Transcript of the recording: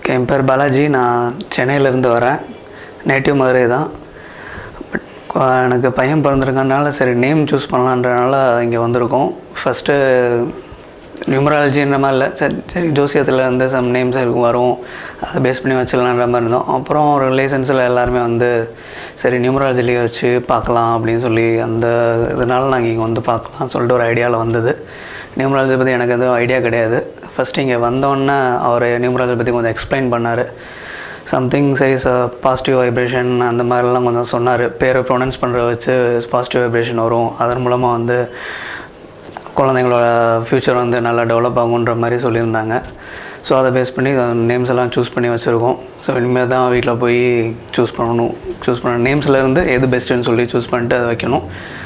okay என் பேர் பாலாஜி நான் சென்னையிலேருந்து வரேன் நேட்டிவ் மதுரை தான் பட் எனக்கு பையன் பிறந்திருக்கனால சரி நேம் சூஸ் பண்ணலான்றனால இங்கே வந்திருக்கோம் ஃபஸ்ட்டு நியூமராலஜின்ற மாதிரி இல்லை சரி சரி ஜோசியத்தில் வந்து சம் நேம்ஸ் இருக்கும் வரும் அதை பேஸ் பண்ணி வச்சிடலான்ற மாதிரி இருந்தோம் அப்புறம் ரிலேஷன்ஸில் எல்லாருமே வந்து சரி நியூமராலஜிலேயே வச்சு பார்க்கலாம் அப்படின்னு சொல்லி அந்த இதனால நாங்கள் இங்கே வந்து பார்க்கலாம்னு சொல்லிட்டு ஒரு ஐடியாவில் வந்தது நியூமராலஜி பற்றி எனக்கு எதுவும் ஐடியா கிடையாது ஃபஸ்ட்டு இங்கே வந்தோன்னே அவர் நியூமராலஜி பற்றி கொஞ்சம் எக்ஸ்பிளைன் பண்ணார் சம்திங் சைஸ் பாசிட்டிவ் வைப்ரேஷன் அந்த மாதிரிலாம் கொஞ்சம் சொன்னார் பேரை ப்ரொனவுன்ஸ் பண்ணுற வச்சு பாசிட்டிவ் வைப்ரேஷன் வரும் அதன் மூலமாக வந்து குழந்தைங்களோட ஃப்யூச்சர் வந்து நல்லா டெவலப் ஆகுன்ற மாதிரி சொல்லியிருந்தாங்க ஸோ அதை பேஸ் பண்ணி நேம்ஸ் எல்லாம் சூஸ் பண்ணி வச்சுருக்கோம் ஸோ இனிமேல் தான் வீட்டில் போய் சூஸ் பண்ணணும் சூஸ் பண்ண நேம்ஸில் இருந்து எது பெஸ்ட்டுன்னு சொல்லி சூஸ் பண்ணிட்டு அதை வைக்கணும்